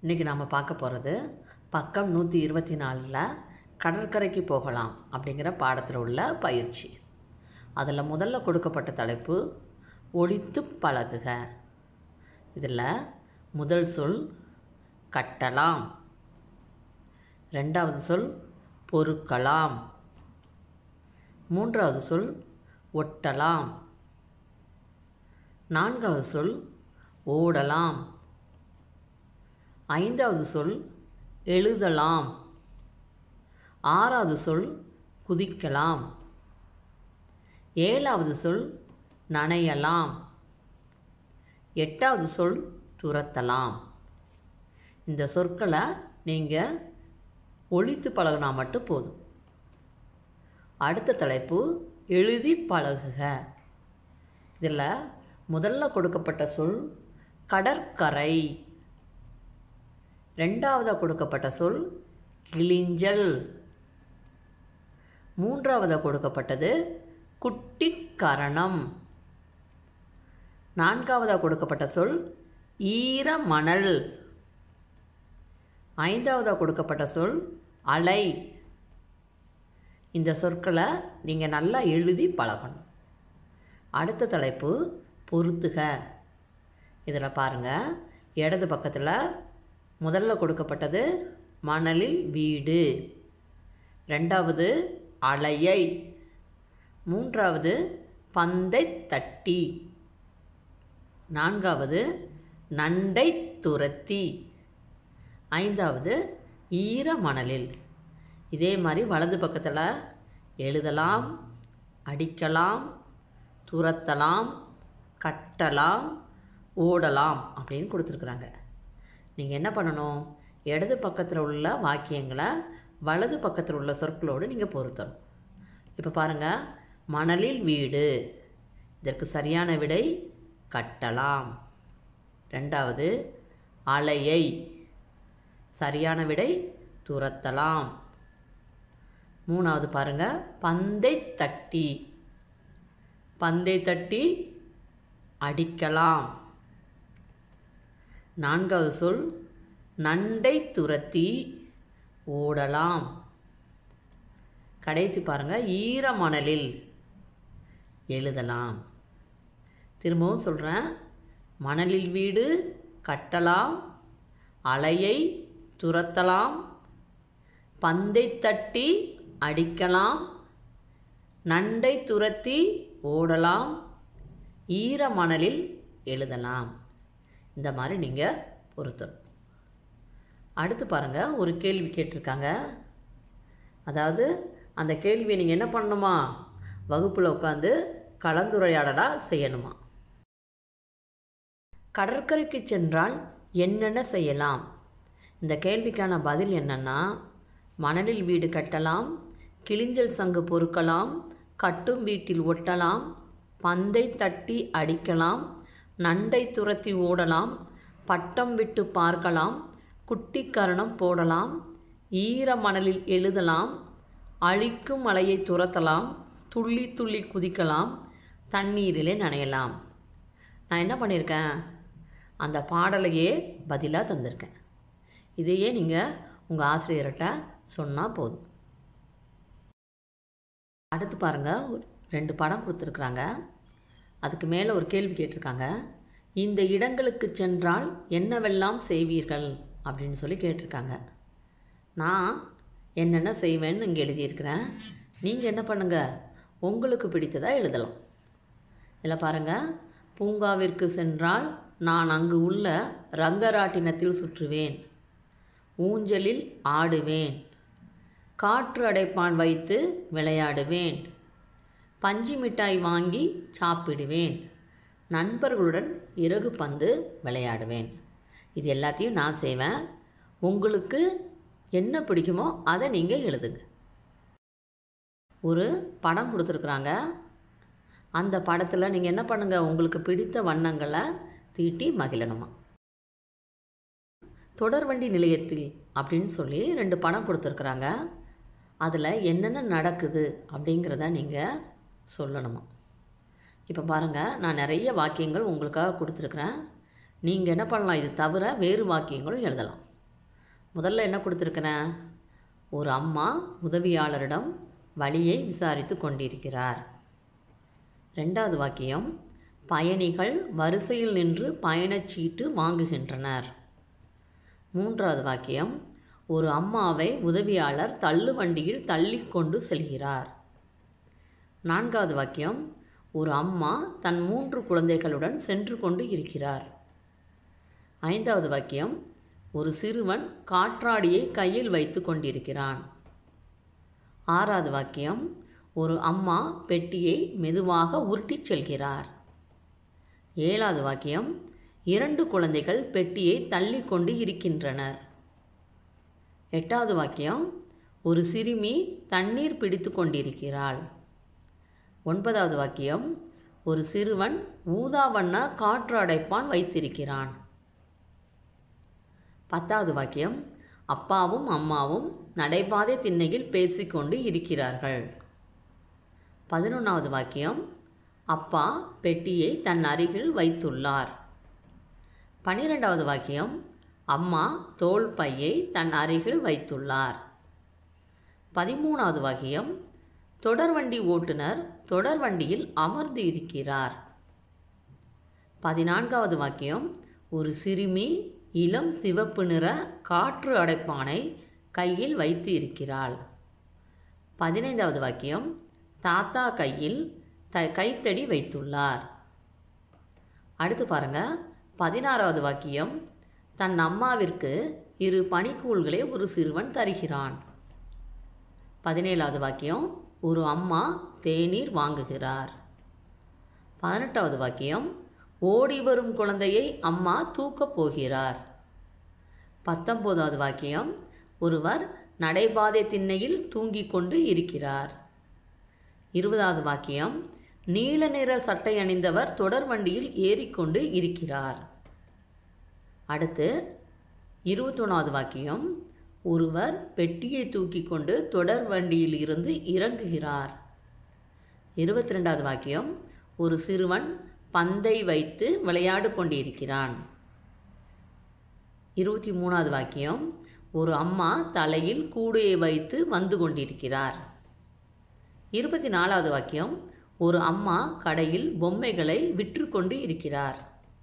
இன்றைக்கி நாம் பார்க்க போகிறது பக்கம் நூற்றி இருபத்தி நாலில் கடற்கரைக்கு போகலாம் அப்படிங்கிற பாடத்தில் உள்ள பயிற்சி அதில் முதல்ல கொடுக்கப்பட்ட தலைப்பு ஒழித்து பழகுக இதில் முதல் சொல் கட்டலாம் ரெண்டாவது சொல் பொறுக்கலாம் மூன்றாவது சொல் ஒட்டலாம் நான்காவது சொல் ஓடலாம் ஐந்தாவது சொல் எழுதலாம் ஆறாவது சொல் குதிக்கலாம் ஏழாவது சொல் நனையலாம் எட்டாவது சொல் துரத்தலாம் இந்த சொற்களை நீங்கள் ஒழித்து பழகினா மட்டும் போதும் அடுத்த தலைப்பு எழுதி பழகுக இதில் முதல்ல கொடுக்கப்பட்ட சொல் கடற்கரை ரெண்டாவதாக கொடுக்கப்பட்ட சொல் கிளிஞ்சல் மூன்றாவதாக கொடுக்கப்பட்டது குட்டிக்கரணம் நான்காவதாக கொடுக்கப்பட்ட சொல் ஈரமணல் ஐந்தாவதாக கொடுக்கப்பட்ட சொல் அலை இந்த சொற்களை நீங்கள் நல்லா எழுதி பழகணும் அடுத்த தலைப்பு பொருத்துக இதில் பாருங்கள் இடது பக்கத்தில் முதல்ல கொடுக்கப்பட்டது மணலில் வீடு ரெண்டாவது அலையை மூன்றாவது பந்தை தட்டி நான்காவது நண்டை துரத்தி ஐந்தாவது ஈர மணலில் இதே மாதிரி வலது பக்கத்தில் எழுதலாம் அடிக்கலாம் துரத்தலாம் கட்டலாம் ஓடலாம் அப்படின்னு கொடுத்துருக்குறாங்க நீங்கள் என்ன பண்ணணும் இடது பக்கத்தில் உள்ள வாக்கியங்களை வலது பக்கத்தில் உள்ள சொற்களோடு நீங்கள் பொருத்தணும் இப்போ பாருங்கள் மணலில் வீடு இதற்கு சரியான விடை கட்டலாம் ரெண்டாவது அலையை சரியான விடை துரத்தலாம் மூணாவது பாருங்க பந்தை தட்டி பந்தை தட்டி அடிக்கலாம் நான்காவது சொல் நண்டை துரத்தி ஓடலாம் கடைசி பாருங்க ஈரமணலில் எழுதலாம் திரும்பவும் சொல்கிறேன் மணலில் வீடு கட்டலாம் அலையை துரத்தலாம் பந்தை தட்டி அடிக்கலாம் நண்டை துரத்தி ஓடலாம் ஈர மணலில் எழுதலாம் இந்த மாதிரி நீங்கள் பொருத்தணும் அடுத்து பாருங்கள் ஒரு கேள்வி கேட்டிருக்காங்க அதாவது அந்த கேள்வியை நீங்கள் என்ன பண்ணணுமா வகுப்பில் உட்காந்து கலந்துரையாடலாக செய்யணுமா கடற்கரைக்கு சென்றால் என்னென்ன செய்யலாம் இந்த கேள்விக்கான பதில் என்னென்னா மணலில் வீடு கட்டலாம் கிளிஞ்சல் சங்கு பொறுக்கலாம் கட்டும் வீட்டில் ஒட்டலாம் பந்தை தட்டி அடிக்கலாம் நண்டை துரத்தி ஓடலாம் பட்டம் விட்டு பார்க்கலாம் குட்டிக்கரணம் போடலாம் ஈர மணலில் எழுதலாம் அழிக்கும் மலையை துரத்தலாம் துள்ளி துள்ளி குதிக்கலாம் தண்ணீரிலே நனையலாம் நான் என்ன பண்ணியிருக்கேன் அந்த பாடலையே பதிலாக தந்திருக்கேன் இதையே நீங்கள் உங்கள் ஆசிரியர்கிட்ட சொன்னால் போதும் அடுத்து பாருங்கள் ஒரு ரெண்டு படம் கொடுத்துருக்குறாங்க அதுக்கு மேலே ஒரு கேள்வி கேட்டிருக்காங்க இந்த இடங்களுக்கு சென்றால் என்னவெல்லாம் செய்வீர்கள் அப்படின்னு சொல்லி கேட்டிருக்காங்க நான் என்னென்ன செய்வேன்னு இங்கே எழுதியிருக்கிறேன் நீங்கள் என்ன பண்ணுங்கள் உங்களுக்கு பிடித்ததாக எழுதலாம் இதில் பாருங்கள் பூங்காவிற்கு சென்றால் நான் அங்கு உள்ள ரங்கராட்டினத்தில் சுற்றுவேன் ஊஞ்சலில் ஆடுவேன் காற்று அடைப்பான் வைத்து விளையாடுவேன் பஞ்சு மிட்டாய் வாங்கி சாப்பிடுவேன் நண்பர்களுடன் இறகு பந்து விளையாடுவேன் இது எல்லாத்தையும் நான் செய்வேன் உங்களுக்கு என்ன பிடிக்குமோ அதை நீங்கள் எழுதுங்க ஒரு படம் கொடுத்துருக்குறாங்க அந்த படத்தில் நீங்கள் என்ன பண்ணுங்கள் உங்களுக்கு பிடித்த வண்ணங்களை தீட்டி மகிழணுமா தொடர்வண்டி நிலையத்தில் அப்படின்னு சொல்லி ரெண்டு படம் கொடுத்துருக்குறாங்க அதில் என்னென்ன நடக்குது அப்படிங்கிறத நீங்கள் சொல்லணுமா இப்போ பாருங்கள் நான் நிறைய வாக்கியங்கள் உங்களுக்காக கொடுத்துருக்குறேன் நீங்கள் என்ன பண்ணலாம் இது தவிர வேறு வாக்கியங்களும் எழுதலாம் முதல்ல என்ன கொடுத்துருக்கிறேன் ஒரு அம்மா உதவியாளரிடம் வழியை விசாரித்து கொண்டிருக்கிறார் ரெண்டாவது வாக்கியம் பயணிகள் வரிசையில் நின்று பயணச்சீட்டு வாங்குகின்றனர் மூன்றாவது வாக்கியம் ஒரு அம்மாவை உதவியாளர் தள்ளு வண்டியில் தள்ளி கொண்டு செல்கிறார் நான்காவது வாக்கியம் ஒரு அம்மா தன் மூன்று குழந்தைகளுடன் சென்று கொண்டு இருக்கிறார் ஐந்தாவது வாக்கியம் ஒரு சிறுவன் காற்றாடியை கையில் வைத்து கொண்டிருக்கிறான் ஆறாவது வாக்கியம் ஒரு அம்மா பெட்டியை மெதுவாக உருட்டிச் செல்கிறார் ஏழாவது வாக்கியம் இரண்டு குழந்தைகள் பெட்டியை தள்ளி கொண்டு இருக்கின்றனர் எட்டாவது வாக்கியம் ஒரு சிறுமி தண்ணீர் பிடித்து கொண்டிருக்கிறாள் ஒன்பதாவது வாக்கியம் ஒரு சிறுவன் ஊதா வண்ண காற்று அடைப்பான் வைத்திருக்கிறான் பத்தாவது வாக்கியம் அப்பாவும் அம்மாவும் நடைபாதை திண்ணையில் பேசிக்கொண்டு இருக்கிறார்கள் பதினொன்றாவது வாக்கியம் அப்பா பெட்டியை தன் அருகில் வைத்துள்ளார் பனிரெண்டாவது வாக்கியம் அம்மா தோல் பையை தன் அருகில் வைத்துள்ளார் பதிமூணாவது வாக்கியம் தொடர்வண்டி ஓட்டுநர் தொடர்வண்டியில் அமர்ந்து இருக்கிறார் பதினான்காவது வாக்கியம் ஒரு சிறுமி இளம் சிவப்பு நிற காற்று அடைப்பானை கையில் வைத்து இருக்கிறாள் பதினைந்தாவது வாக்கியம் தாத்தா கையில் த கைத்தடி வைத்துள்ளார் அடுத்து பாருங்க பதினாறாவது வாக்கியம் தன் அம்மாவிற்கு இரு பனிக்கூழ்களை ஒரு சிறுவன் தருகிறான் பதினேழாவது வாக்கியம் ஒரு அம்மா தேநீர் வாங்குகிறார் பதினெட்டாவது வாக்கியம் ஓடி வரும் குழந்தையை அம்மா தூக்கப் போகிறார் பத்தொம்போதாவது வாக்கியம் ஒருவர் நடைபாதை திண்ணையில் தூங்கிக் கொண்டு இருக்கிறார் இருபதாவது வாக்கியம் நீல நிற சட்டை அணிந்தவர் தொடர் வண்டியில் ஏறிக்கொண்டு இருக்கிறார் அடுத்து இருபத்தொன்னாவது வாக்கியம் ஒருவர் பெட்டியை தூக்கி கொண்டு தொடர் வண்டியில் இருந்து இறங்குகிறார் இருபத்தி ரெண்டாவது வாக்கியம் ஒரு சிறுவன் பந்தை வைத்து விளையாடு கொண்டிருக்கிறான் இருபத்தி மூணாவது வாக்கியம் ஒரு அம்மா தலையில் கூடையை வைத்து வந்து கொண்டிருக்கிறார் இருபத்தி நாலாவது வாக்கியம் ஒரு அம்மா கடையில் பொம்மைகளை விற்று கொண்டு இருக்கிறார்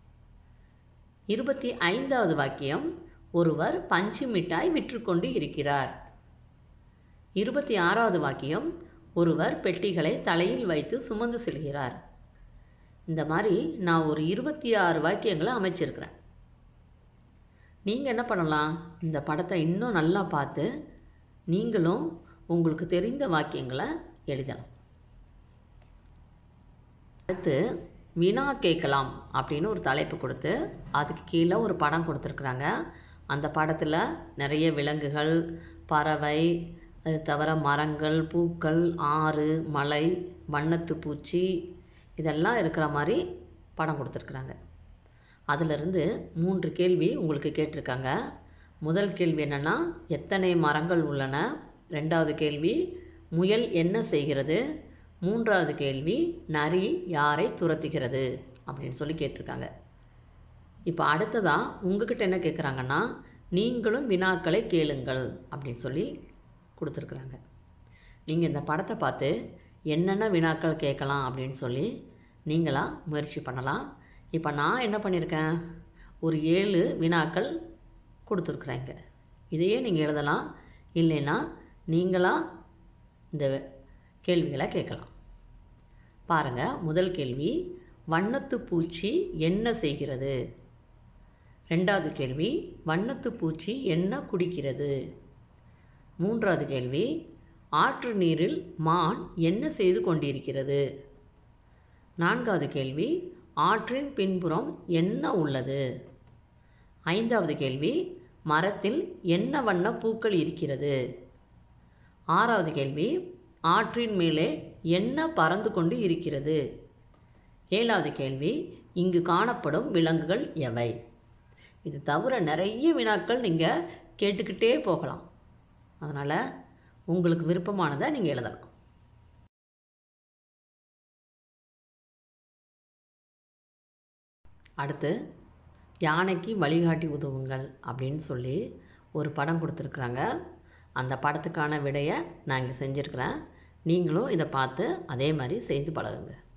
இருபத்தி ஐந்தாவது வாக்கியம் ஒருவர் பஞ்சு மிட்டாய் விற்றுக்கொண்டு இருக்கிறார் இருபத்தி ஆறாவது வாக்கியம் ஒருவர் பெட்டிகளை தலையில் வைத்து சுமந்து செல்கிறார் இந்த மாதிரி நான் ஒரு இருபத்தி ஆறு வாக்கியங்களை அமைச்சிருக்கிறேன் நீங்கள் என்ன பண்ணலாம் இந்த படத்தை இன்னும் நல்லா பார்த்து நீங்களும் உங்களுக்கு தெரிந்த வாக்கியங்களை எழுதலாம் அடுத்து வினா கேட்கலாம் அப்படின்னு ஒரு தலைப்பு கொடுத்து அதுக்கு கீழே ஒரு படம் கொடுத்துருக்குறாங்க அந்த படத்தில் நிறைய விலங்குகள் பறவை அது தவிர மரங்கள் பூக்கள் ஆறு மலை வண்ணத்து பூச்சி இதெல்லாம் இருக்கிற மாதிரி படம் கொடுத்துருக்குறாங்க அதிலிருந்து மூன்று கேள்வி உங்களுக்கு கேட்டிருக்காங்க முதல் கேள்வி என்னென்னா எத்தனை மரங்கள் உள்ளன ரெண்டாவது கேள்வி முயல் என்ன செய்கிறது மூன்றாவது கேள்வி நரி யாரை துரத்துகிறது அப்படின்னு சொல்லி கேட்டிருக்காங்க இப்போ அடுத்ததாக உங்ககிட்ட என்ன கேட்குறாங்கன்னா நீங்களும் வினாக்களை கேளுங்கள் அப்படின்னு சொல்லி கொடுத்துருக்குறாங்க நீங்கள் இந்த படத்தை பார்த்து என்னென்ன வினாக்கள் கேட்கலாம் அப்படின்னு சொல்லி நீங்களாக முயற்சி பண்ணலாம் இப்போ நான் என்ன பண்ணியிருக்கேன் ஒரு ஏழு வினாக்கள் கொடுத்துருக்குறேங்க இதையே நீங்கள் எழுதலாம் இல்லைன்னா நீங்களாக இந்த கேள்விகளை கேட்கலாம் பாருங்கள் முதல் கேள்வி வண்ணத்து பூச்சி என்ன செய்கிறது ரெண்டாவது கேள்வி வண்ணத்து பூச்சி என்ன குடிக்கிறது மூன்றாவது கேள்வி ஆற்று நீரில் மான் என்ன செய்து கொண்டிருக்கிறது நான்காவது கேள்வி ஆற்றின் பின்புறம் என்ன உள்ளது ஐந்தாவது கேள்வி மரத்தில் என்ன வண்ண பூக்கள் இருக்கிறது ஆறாவது கேள்வி ஆற்றின் மேலே என்ன பறந்து கொண்டு இருக்கிறது ஏழாவது கேள்வி இங்கு காணப்படும் விலங்குகள் எவை இது தவிர நிறைய வினாக்கள் நீங்கள் கேட்டுக்கிட்டே போகலாம் அதனால் உங்களுக்கு விருப்பமானதை நீங்கள் எழுதலாம் அடுத்து யானைக்கு வழிகாட்டி உதவுங்கள் அப்படின்னு சொல்லி ஒரு படம் கொடுத்துருக்குறாங்க அந்த படத்துக்கான விடையை நான் இங்கே செஞ்சுருக்கிறேன் நீங்களும் இதை பார்த்து அதே மாதிரி செய்து பழகுங்க